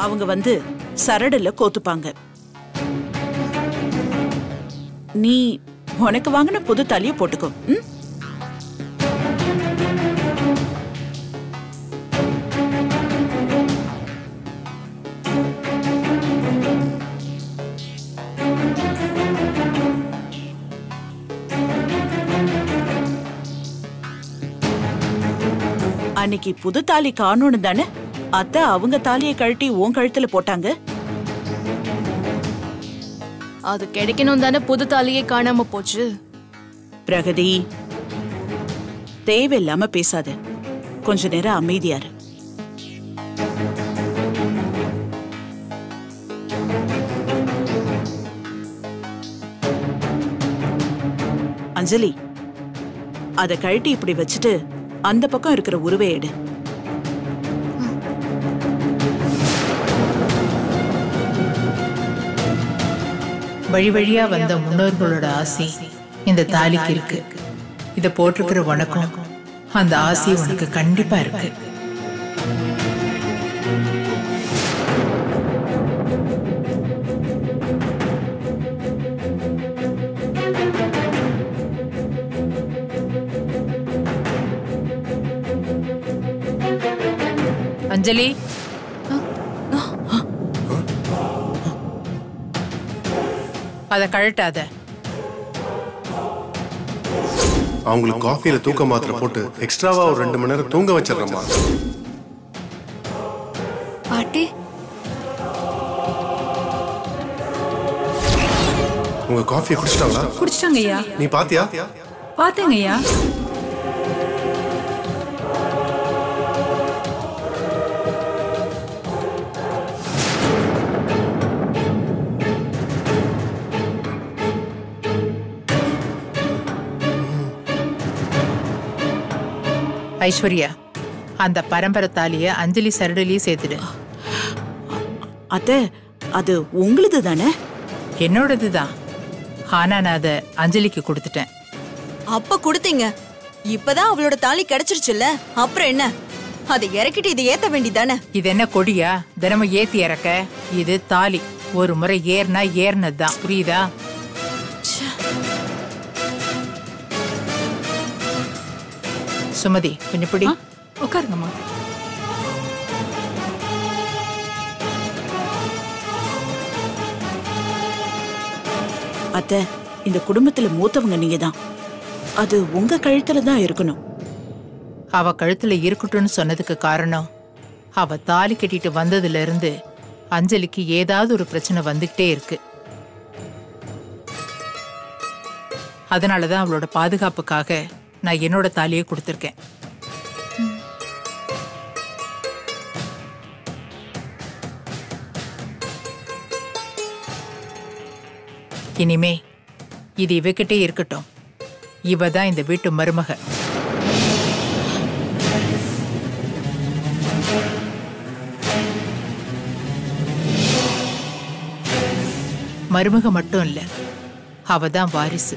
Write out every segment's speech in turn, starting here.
அவங்க வந்து சரடுல கோத்துப்பாங்க நீ உனக்கு வாங்கின புது தாலியை போட்டுக்கோ ம்? அன்னைக்கு புது தாலி காணோன்னு தானே அத்தை அவங்க தாலியை கழட்டி உன் கழுத்துல போட்டாங்க அது கிடைக்கணும் தானே புது தாலியே காணாம போச்சு பிரகதி தேவையில்லாம பேசாத கொஞ்ச நேரம் அமைதியா இரு அஞ்சலி அத கழட்டி இப்படி வச்சுட்டு அந்த பக்கம் இருக்கிற உருவை எடு வழி வழியா வந்த முன்னோர்களோட ஆசை இந்த தாலிக்கு இருக்கு இத போட்டிருக்கிற உனக்கும் அந்த ஆசை உனக்கு கண்டிப்பா இருக்கு அஞ்சலி அத கழட்டாத அவங்களுக்கு காஃபியில தூக்க மாத்திரை போட்டு எக்ஸ்ட்ராவா ஒரு ரெண்டு மணி நேரம் தூங்க வச்சிடுறேம்மா பாட்டி உங்க காஃபியை குடிச்சிட்டாங்களா குடிச்சிட்டாங்க ஐயா நீ பாத்தியா பார்த்தேங்க ஐயா ஐஸ்வர்யா அந்த பரம்பரை தாலிய அஞ்சலி சரடுலயே சேர்த்துடு அத்தை அது உங்களுது தானே என்னோடதுதான் ஆனா நான் அதை அஞ்சலிக்கு கொடுத்துட்டேன் அப்ப கொடுத்தீங்க இப்பதான் அவளோட தாலி கிடைச்சிருச்சுல்ல அப்புறம் என்ன அதை இறக்கிட்டு இதை ஏத்த வேண்டியதானே இது என்ன கொடியா தினமும் ஏத்தி இறக்க இது தாலி ஒரு முறை ஏறினா ஏறினதுதான் புரியுதா சுமதி கொஞ்சம் பிடி உட்காருங்கம்மா அத்தை இந்த குடும்பத்துல மூத்தவங்க நீங்க தான் அது உங்க கழுத்துல தான் இருக்கணும் அவ கழுத்துல இருக்கட்டும்னு சொன்னதுக்கு காரணம் அவ தாலி கட்டிட்டு வந்ததுல இருந்து அஞ்சலிக்கு ஏதாவது ஒரு பிரச்சனை வந்துகிட்டே இருக்கு அதனாலதான் அவளோட பாதுகாப்புக்காக நான் என்னோட தாலியை கொடுத்துருக்கேன் இனிமே இது இவகிட்டே இருக்கட்டும் இவ தான் இந்த வீட்டு மருமக மருமக மட்டும் இல்ல அவ தான் வாரிசு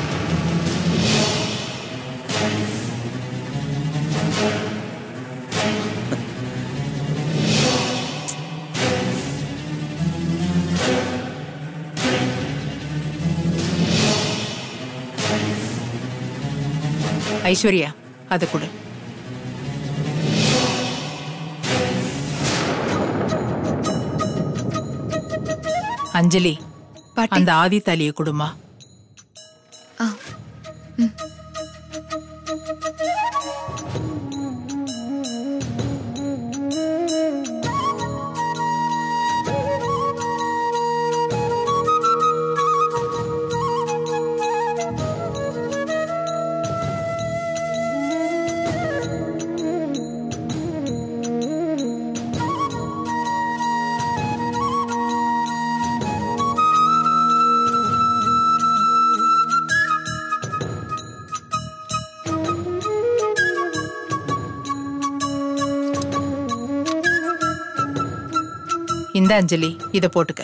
ஐஸ்வர்யா அது கொடு அஞ்சலி பாட்டி அந்த ஆதி தாலியை கொடுமா இந்த அஞ்சலி இத போட்டுக்க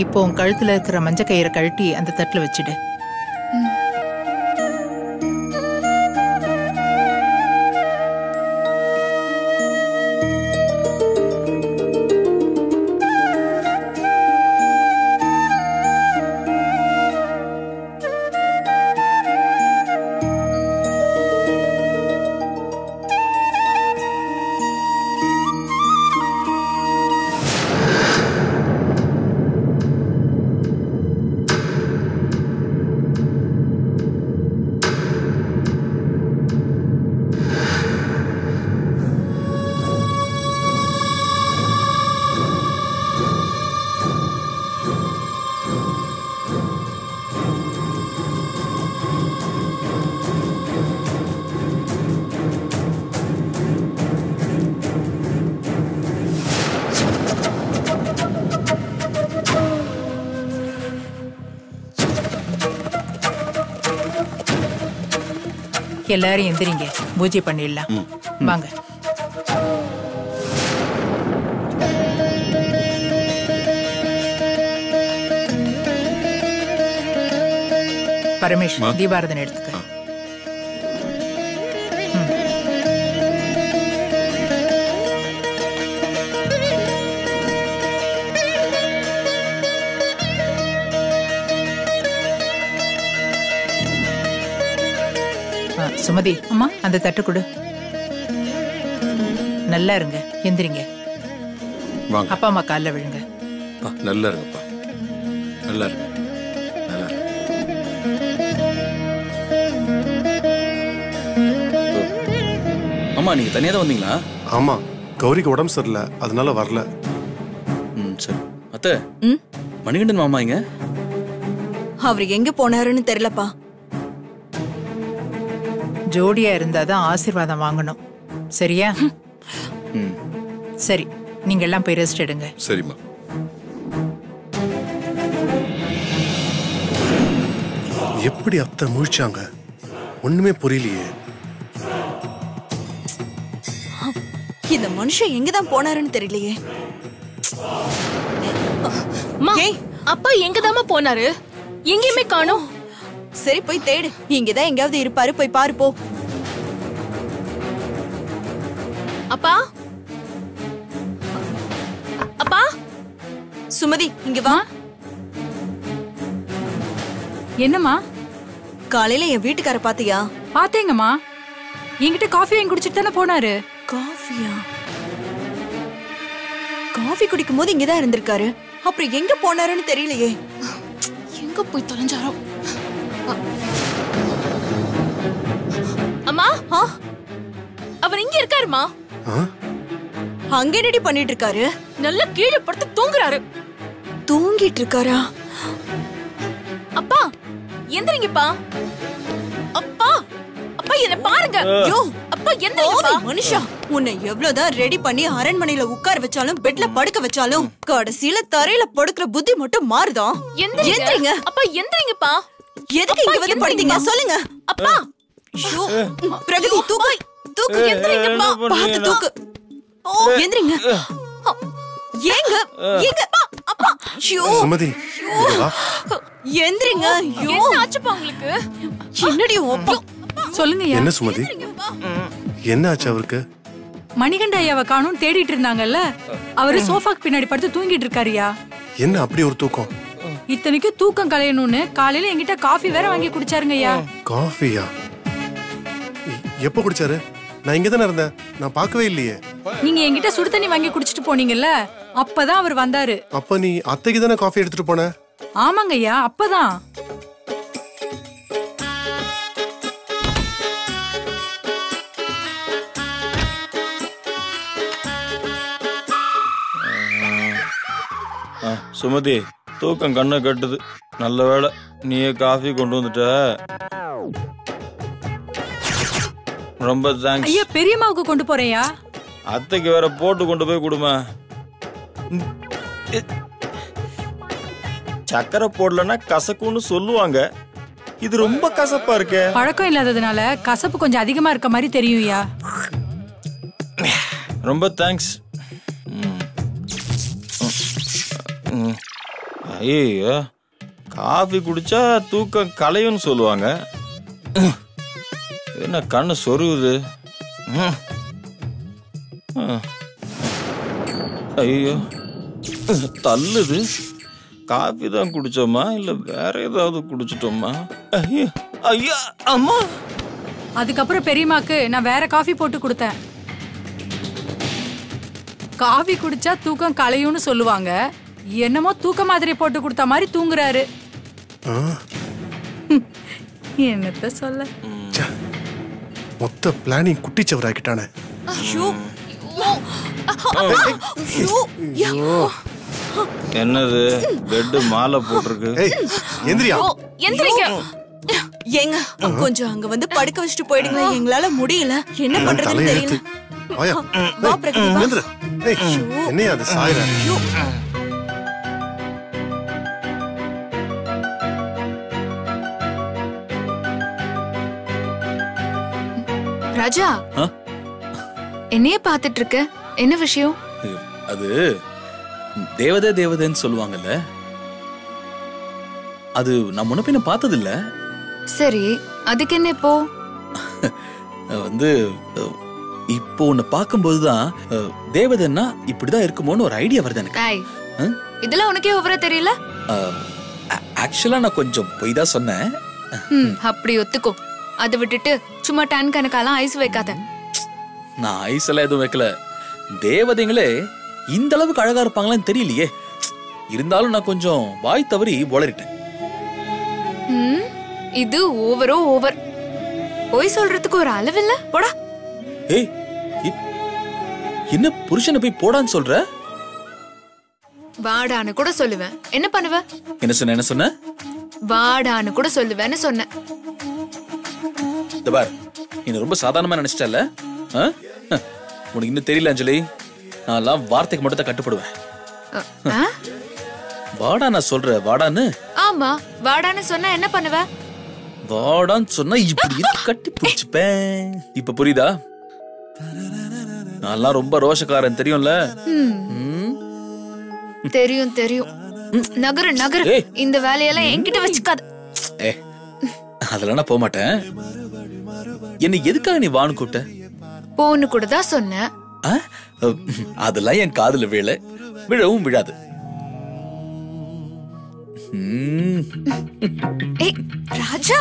இப்போ உன் கழுத்துல இருக்கிற மஞ்ச கயிறை கழட்டி அந்த தட்டுல வச்சிடு எல்லாரும் எந்திரிங்க பூஜை பண்ணிடலாம் வாங்க பரமேஷ் தீபாரதனை எடுத்துக்க ஆ, சுமதி அம்மா அந்த தட்டு கொடு நல்லா இருங்க எந்திரிங்க வாங்க அப்பா அம்மா காலில் விழுங்க அப்பா, நல்லா இருங்கப்பா நல்லா இருங்க நல்லா இருங்க அம்மா நீங்க தனியா தான் வந்தீங்களா ஆமா கௌரிக்கு உடம்பு சரியில்லை அதனால வரல ம் சரி அத்தை ம்? மணிகண்டன் மாமா இங்க அவர் எங்க போனாருன்னு தெரியலப்பா ஜோடியா இருந்தாதான் ஆசீர்வாதம் வாங்கணும் சரியா ம் சரி நீங்க எல்லாம் போய் ரெஸ்ட் எடுங்க சரிம்மா எப்படி அத்தை முழிச்சாங்க ஒண்ணுமே புரியலையே இந்த மனுஷன் எங்கதான் போனாருன்னு தெரியலையே அம்மா ஏய். அப்பா எங்கதாம்மா போனாரு எங்கேயுமே காணோம் சரி போய் தேடு இங்கதான் எங்கேயாவது இருப்பாரு போய் பாரு போ அப்பா அப்பா சுமதி இங்க வா என்னம்மா காலையில என் வீட்டுக்கார பாத்தியா பாத்தேங்கம்மா என்கிட்ட காஃபி வாங்கி குடிச்சிட்டு தானே போனாரு காஃபியா காஃபி குடிக்கும் போது இங்கதான் இருந்திருக்காரு அப்புறம் எங்க போனாருன்னு தெரியலையே எங்க போய் தொலைஞ்சாரோ அ- அம்மா ஆ, அவர் இங்க இருக்காருமா ஆ? அங்க என்னடி பண்ணிட்டு இருக்காரு நல்லா கீழே படுத்து தூங்குறாரு தூங்கிட்டு இருக்காரா அப்பா எந்திரிங்கப்பா அப்பா அப்பா என்ன பாருங்க யோ அப்பா எந்திரிங்கப்பா ஓய், மனுஷா உன்னை எவ்வளவுதான் ரெடி பண்ணி அரண்மனையில உட்கார வச்சாலும் பெட்ல படுக்க வச்சாலும் கடைசியில தரையில படுக்கிற புத்தி மட்டும் மாறுதா எந்திரிங்க எந்திரிங்க அப்பா எந்திரிங்கப்பா எதுக்கு இங்க வந்து படுத்தீங்க சொல்லுங்க அப்பா ஐயோ, பிரகதி தூக்கு தூக்கு எந்திரிங்கப்பா பார்த்து தூக்கு எந்திரிங்க ஏங்க ஏங்க அப்பா அப்பா ஐயோ சுமதி இங்க வா எந்திரிங்க ஐயோ என்ன ஆச்சுப்பா உங்களுக்கு என்னடி அப்பா சொல்லுங்க ஐயா என்ன சுமதி என்ன ஆச்சு அவருக்கு மணிகண்ட ஐயாவை காணும் தேடிட்டு இருந்தாங்கல்ல அவரு சோஃபாக்கு பின்னாடி படுத்து தூங்கிட்டு இருக்காருயா என்ன அப்படி ஒரு தூக்கம் இத்தனைக்கும் தூக்கம் கலையணும்னு காலையில என்கிட்ட காஃபி வேற வாங்கி குடிச்சாருங்க ஐயா காஃபியா எ- எப்போ குடிச்சாரு நான் இங்க தானே இருந்தேன் நான் பார்க்கவே இல்லையே நீங்க என்கிட்ட சுடு தண்ணி வாங்கி குடிச்சிட்டு போனீங்கல்ல அப்பதான் அவர் வந்தாரு அப்ப நீ அத்தைக்கு தானே காஃபி எடுத்துட்டு போன ஆமாங்க ஐயா அப்பதான் ஆ, சுமதி தூக்கம் கண்ணை கட்டுது நல்ல வேளை நீயே காஃபி கொண்டு வந்துட்ட ரொம்ப தேங்க்ஸ் ஐயா பெரியம்மாவுக்கு கொண்டு போறேயா அத்தைக்கு வேற போட்டு கொண்டு போய் கொடுமா சக்கரை போடலன்னா கசக்குன்னு சொல்லுவாங்க இது ரொம்ப கசப்பா இருக்கே பழக்கம் இல்லாததுனால கசப்பு கொஞ்சம் அதிகமா இருக்க மாதிரி தெரியும்யா ரொம்ப தேங்க்ஸ் ஐயோ காஃபி குடிச்சா தூக்கம் கலையும்னு சொல்லுவாங்க என்ன கண்ணு சொருகுது ம். ம். ஐயோ தள்ளுது காஃபி தான் குடிச்சோமா இல்ல வேற ஏதாவது குடிச்சிட்டோமா ஐயோ ஐயா அம்மா அதுக்கப்புறம் பெரியம்மாக்கு நான் வேற காஃபி போட்டு கொடுத்தேன் காஃபி குடிச்சா தூக்கம் கலையும்னு சொல்லுவாங்க என்னமோ தூக்க மாத்திரை போட்டு கொடுத்த மாதிரி தூங்குறாரு ஆ, என்னத்த சொல்ல ச்சே. மொத்த பிளானிங் குட்டிச்சவராக்கிட்டானே ஐயோ ஐயோ என்னது பெட்டு மாலை போட்டிருக்கு ஏய் எந்திரியா எந்திரிங்க ஏங்க கொஞ்சம் அங்க வந்து படுக்க வச்சுட்டு போயிடுங்க எங்களால முடியல என்ன பண்றதுன்னு தலையெழுத்து தெரியல வாயா வா பிரகதி வா. எந்திர ஏய் என்னையா அது சாயிர ஐயோ ராஜா ஆ? என்னையே பார்த்துட்டு இருக்க என்ன விஷயம் அது தேவதை தேவதைன்னு சொல்லுவாங்கல்ல அது நான் முன்ன பின்ன பார்த்தது இல்ல சரி அதுக்கு என்ன இப்போ வந்து அஹ், இப்போ உன்னை பார்க்கும்போது தான் தேவதைன்னா இப்படிதான் இருக்குமோன்னு ஒரு ஐடியா வருது எனக்கு டாய் ஆ? இதெல்லாம் உனக்கே ஓவரா தெரியல ஆக்சுவலா நான் கொஞ்சம் பொய் தான் சொன்னேன் ம் அப்படி ஒத்துக்கோ அதை விட்டுட்டு சும்மா டன் கணக்காலாம் ஐஸ் வைக்காத நான் ஐஸ் எல்லாம் எதுவும் வைக்கல தேவதைங்களே இந்த அளவுக்கு அழகா இருப்பாங்களான்னு தெரியலையே இருந்தாலும் நான் கொஞ்சம் வாய் தவறி உளறிட்டேன் ம் இது ஓவரோ ஓவர் பொய் சொல்றதுக்கு ஒரு அளவில்ல போடா ஏய் இ- என்ன புருஷனை போய் போடான்னு சொல்ற வாடான்னு கூட சொல்லுவேன் என்ன பண்ணுவ என்ன சொன்ன என்ன சொன்ன வாடான்னு கூட சொல்லுவேன்னு சொன்னேன் இந்த பார் நீ ரொம்ப சாதாரணமா நினைச்சிட்டல ஆ? ஹ, உனக்கு இன்னும் தெரியல அஞ்சலி நான் எல்லாம் வார்த்தைக்கு மட்டும் தான் கட்டுப்படுவேன் அ, ஆ? வாடா நான் சொல்ற வாடான்னு ஆமா வாடான்னு சொன்னா என்ன பண்ணுவ வாடான்னு சொன்னா இப்படி இறுக்கி கட்டி பிடிச்சுப்பேன் இப்ப புரியுதா நான்லாம் ரொம்ப ரோஷக்காரன் தெரியும்ல ம், ம்? தெரியும் தெரியும் நகரு நகரு ஏய். இந்த வேலையெல்லாம் என்கிட்ட வச்சுக்காத ஏ அதெல்லாம் நான் போக மாட்டேன் என்னை எதுக்காக நீ வான்னு கூப்பிட்ட போன்னு கூட தான் சொன்னேன் ஆ? அதெல்லாம் என் காதுல விழ விழவும் விழாது ம். ஏய் ராஜா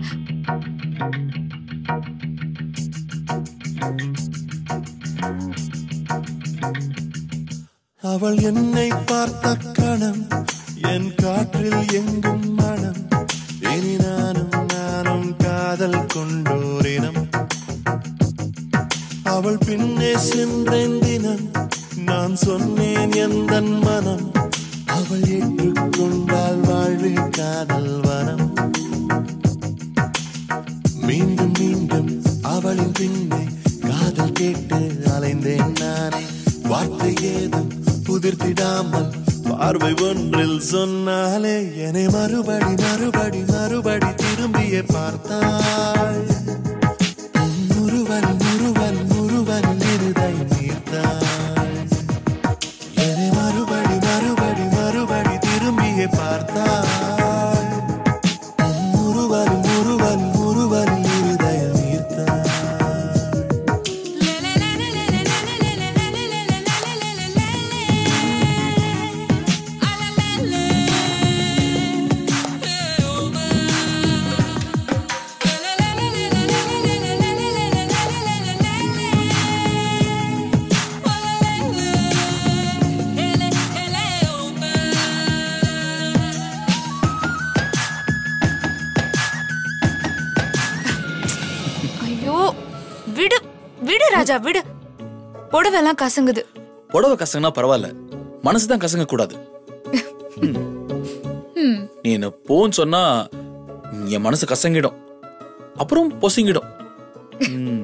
அவள் என்னை பார்த்த கணம் என் காற்றில் எங்கும் மனம் இனி நானும் நானும் காதல் கொண்டோரினம் அவள் பின்னே சென்றேன் தினம் நான் சொன்னேன் எந்த மனம் அவள் ஏற்றுக்கொண்டால் வாழ்வில் காதல் வனம் மீண்டும் மீண்டும் அவளின் பின்னே காதல் கேட்டு அலைந்தேன் நானே வார்த்தை ஏதும் புதிர்த்திடாமல் பார்வை ஒன்றில் சொன்னாலே என்னை மறுபடி மறுபடி மறுபடி திரும்பியே பார்த்தாள் முருவல் முருவல் முருவல் இருதை நீர்த்தாள் என்னை மறுபடி மறுபடி மறுபடி திரும்பியே பார்த்தாள் முருவல் முருவல் முருவல் இருதய நீர்த்தாள் ஐயோ விடு விடு ராஜா விடு புடவெல்லாம் கசங்குது புடவை கசங்கினா பரவாயில்ல மனசுதான் கசங்க கூடாது ம். ம் நீ என்ன போன்னு சொன்னா என் மனசு கசங்கிடும் அப்புறம் பொசுங்கிடும் ம்.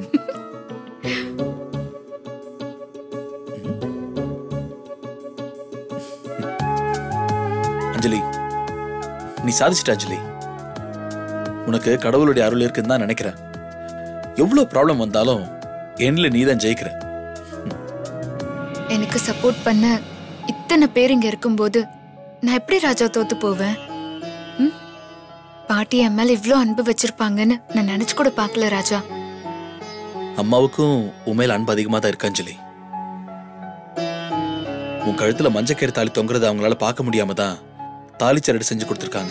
அஞ்சலி நீ சாதிச்சிட்ட அஞ்சலி உனக்கு கடவுளுடைய அருள் இருக்குன்னு தான் நினைக்கிறேன் எவ்வளவு ப்ராப்ளம் வந்தாலும் எண்ணில் நீ தான் ஜெயிக்கிற எனக்கு சப்போர்ட் பண்ண இத்தனை பேர் இங்க இருக்கும்போது நான் எப்படி ராஜா தோத்து போவேன் ம்? பாட்டி என் மேல இவ்ளோ அன்பு வச்சிருப்பாங்கன்னு நான் நினைச்சு கூட பார்க்கல ராஜா அம்மாவுக்கும் உண்மையில அன்பு அதிகமா தான் இருக்கு அஞ்சலி உன் கழுத்துல மஞ்சக்கயிறு தாலி தொங்குறத அவங்களால பார்க்க முடியாம தான் தாலி சரடு செஞ்சு கொடுத்துருக்காங்க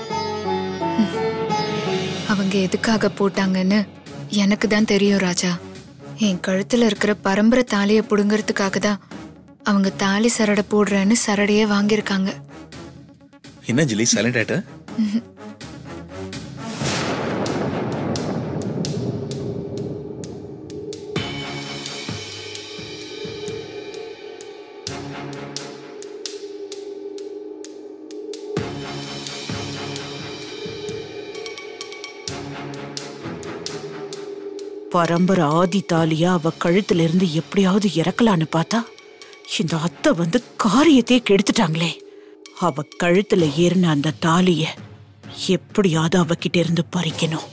அவங்க எதுக்காக போட்டாங்கன்னு எனக்கு தான் தெரியும் ராஜா என் கழுத்துல இருக்கிற பரம்பரை தாலியை புடுங்கறதுக்காக தான் அவங்க தாலி சரடை போடுறேன்னு சரடையே வாங்கியிருக்காங்க என்ன அஞ்சலி சைலண்ட் ஆயிட்ட பரம்பரை ஆதி தாலியா அவ கழுத்துல இருந்து எப்படியாவது இறக்கலான்னு பார்த்தா இந்த அத்தை வந்து காரியத்தையே கெடுத்துட்டாங்களே அவ கழுத்துல ஏறின அந்த தாலிய எப்படியாவது அவகிட்ட இருந்து பறிக்கணும்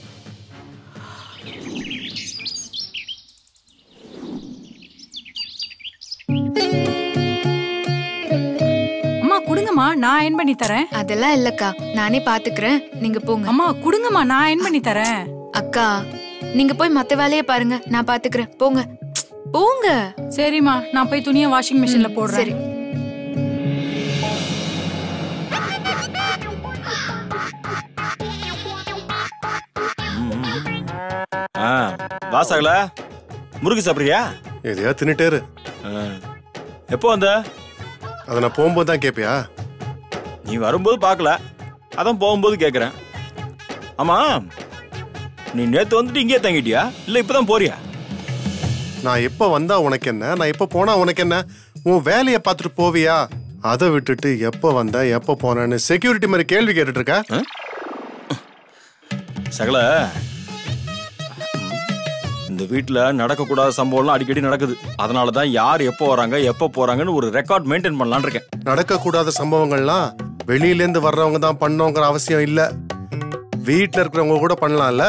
அம்மா குடுங்கம்மா நான் அயன் பண்ணி தரேன் அதெல்லாம் இல்லக்கா நானே பாத்துக்கிறேன் நீங்க போங்க அம்மா குடுங்கம்மா நான் அயன் பண்ணி தரேன் அக்கா நீங்க போய் மத்த வேலையை பாருங்க நான் பாத்துக்கிறேன் போங்க போங்க சரிம்மா நான் போய் துணியை வாஷிங் மிஷின்ல போடுறேன் சரி ஆ வாசாகல முறுக்கு சாப்பிட்றியா எதையா தின்னுட்டேரு எப்போ வந்த அதை நான் போகும்போது தான் கேட்பியா நீ வரும்போது பார்க்கல அதான் போகும்போது கேட்குறேன் ஆமா நீ நேத்து வந்துட்டு இங்கேயே தங்கிட்டியா இல்ல இப்பதான் போறியா நான் எப்ப வந்தா உனக்கு என்ன நான் எப்ப போனா உனக்கு என்ன உன் வேலையை பார்த்துட்டு போவியா அதை விட்டுட்டு எப்ப வந்த எப்ப போனேன்னு செக்யூரிட்டி மாதிரி கேள்வி கேட்டுட்டு இருக்க சகல இந்த வீட்ல நடக்கக்கூடாத சம்பவம்லாம் அடிக்கடி நடக்குது அதனால தான் யார் எப்போ வராங்க எப்போ போறாங்கன்னு ஒரு ரெக்கார்ட் மெயின்டைன் பண்ணலாம்னு இருக்கேன் நடக்கக்கூடாத சம்பவங்கள்லாம் வெளியில இருந்து வர்றவங்க தான் பண்ணோங்கிற அவசியம் இல்ல வீட்ல இருக்கிறவங்க கூட பண்ணலாம்ல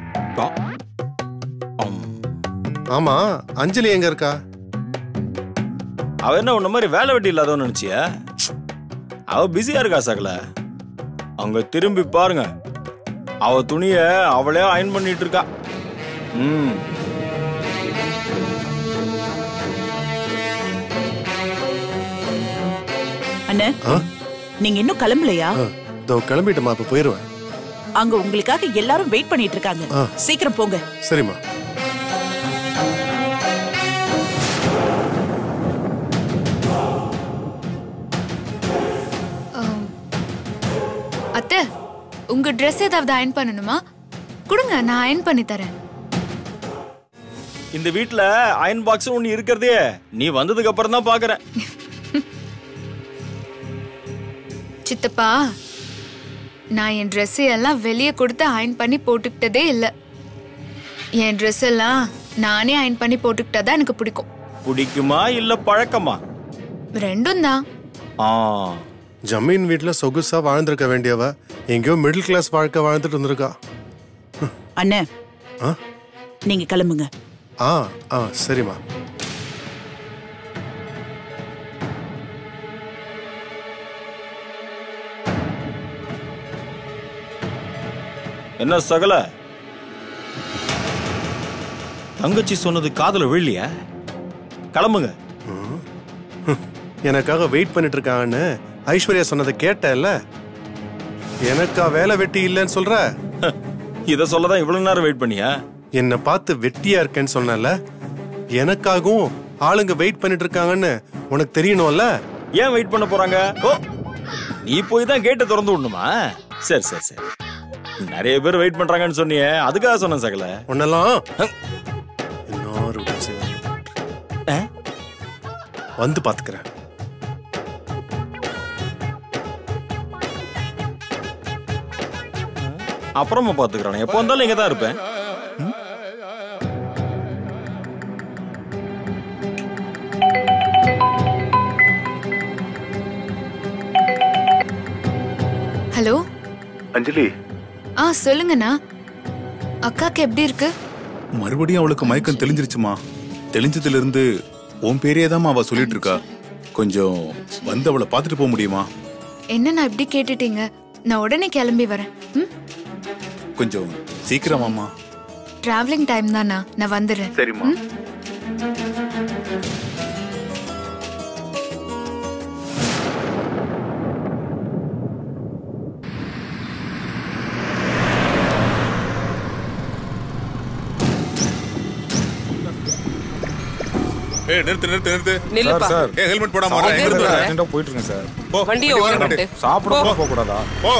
ஆமா அஞ்சலி எங்க இருக்கா அவ என்ன உன்ன மாதிரி வேலை வெட்டி இல்லாதவன்னு நினைச்சிய அவ பிஸியா இருக்கா சகல அங்க திரும்பி பாருங்க அவ துணிய அவளே அயன் பண்ணிட்டு இருக்கா ம் அண்ணே ஆ? நீங்க இன்னும் கிளம்பலையா ஆ, இதோ கிளம்பிட்டுமா இப்ப போயிருவேன் அங்க உங்களுக்காக எல்லாரும் வெயிட் பண்ணிட்டு இருக்காங்க ஆ. சீக்கிரம் போங்க சரிம்மா அத்தை உங்க Dress ஏதாவது அயன் பண்ணணுமா கொடுங்க நான் அயன் பண்ணி தரேன் இந்த வீட்ல அயன் பாக்ஸ் ஒண்ணு இருக்கிறதே நீ வந்ததுக்கு அப்புறம் தான் பாக்குறேன் சித்தப்பா நான் என் Dress எல்லாம் வெளியே கொடுத்து அயன் பண்ணி போட்டுக்கிட்டதே இல்ல என் Dress எல்லாம் நானே அயன் பண்ணி போட்டுக்கிட்டதா எனக்கு பிடிக்கும் பிடிக்குமா இல்ல பழக்கமா ரெண்டும் தான் ஆ ஜமீன் வீட்ல சொகுசா வாழ்ந்திருக்க வேண்டியவ எங்கேயோ மிடில் கிளாஸ் வாழ்க்கை வாழ்ந்துட்டு இருந்திருக்கா அண்ணே ஆ? நீங்க கிளம்புங்க ஆ ஆ சரிம்மா என்ன சகல தங்கச்சி சொன்னது காதுல விழலையா கிளம்புங்க எனக்காக வெயிட் பண்ணிட்டு இருக்காங்கன்னு ஐஸ்வர்யா சொன்னதை கேட்டல எனக்கா வேலை வெட்டி இல்லைன்னு சொல்ற இத சொல்லதான் இவ்வளவு நேரம் வெயிட் பண்ணியா என்னை பார்த்து வெட்டியா இருக்கேன்னு சொன்னல எனக்காகவும் ஆளுங்க வெயிட் பண்ணிட்டு இருக்காங்கன்னு உனக்கு தெரியணும்ல ஏன் வெயிட் பண்ண போறாங்க ஓ நீ போய் தான் கேட்டை திறந்து விடணுமா சரி சரி சரி நிறைய பேர் வெயிட் பண்றாங்கன்னு சொன்னியே அதுக்காக சொன்னேன் சகல உன்னெல்லாம் இன்னொரு விட்டு செய்வாங்க. வந்து பாத்துக்கிறேன் அப்புறமா பாத்துக்கிறானே எப்போ வந்தாலும் இங்க தான் இருப்பேன் ஹலோ அஞ்சலி ஆ சொல்லுங்கண்ணா அக்காக்கு எப்படி இருக்கு மறுபடியும் அவளுக்கு மயக்கம் தெளிஞ்சிருச்சுமா தெளிஞ்சதுல இருந்து உன் பேரே தான் அவ சொல்லிட்டு இருக்கா கொஞ்சம் வந்து அவளை பார்த்துட்டு போக முடியுமா என்ன நான் இப்படி கேட்டுட்டீங்க நான் உடனே கிளம்பி வரேன் ம் கொஞ்சம் சீக்கிரமாம்மா டிராவலிங் டைம் தானா நான் வந்துடுறேன் சரிம்மா ஏய் நிறுத்து நிறுத்து நிறுத்து நில்லுப்பா. சார் ஏய் ஹெல்மெட் போடாம சார், வர எங்க இருந்து வர அர்ஜென்ட்டா போயிட்டு இருக்கேன் சார் போ வண்டியை வண்டி ஓரம் ஓரம் கட்டு. கட்டு. சாப்பிட கூட போக கூடாதா போ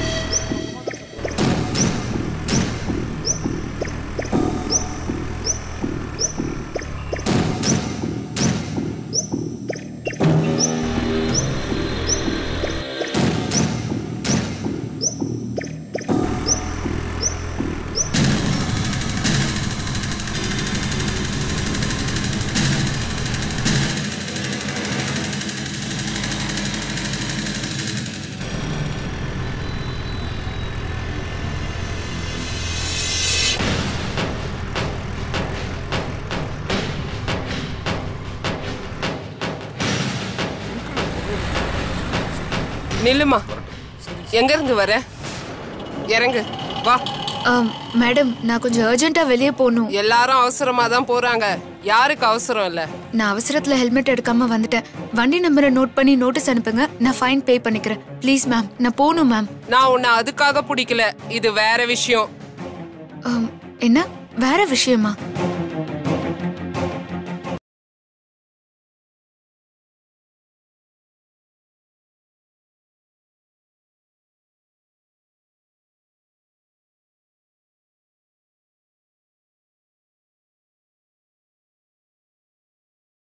நில்லுமா எங்க இருந்து வர இறங்கு வா ஆம், மேடம் நான் கொஞ்சம் அர்ஜென்ட்டா வெளியே போகணும் எல்லாரும் அவசரமா தான் போறாங்க யாருக்கு அவசரம் இல்ல நான் அவசரத்துல ஹெல்மெட் எடுக்காம வந்துட்டேன் வண்டி நம்பரை நோட் பண்ணி நோட்டீஸ் அனுப்புங்க நான் ஃபைன் பே பண்ணிக்கிறேன் ப்ளீஸ் மேம் நான் போகணும் மேம் நான் உன்னை அதுக்காக பிடிக்கல இது வேற விஷயம் ஆம், என்ன வேற விஷயமா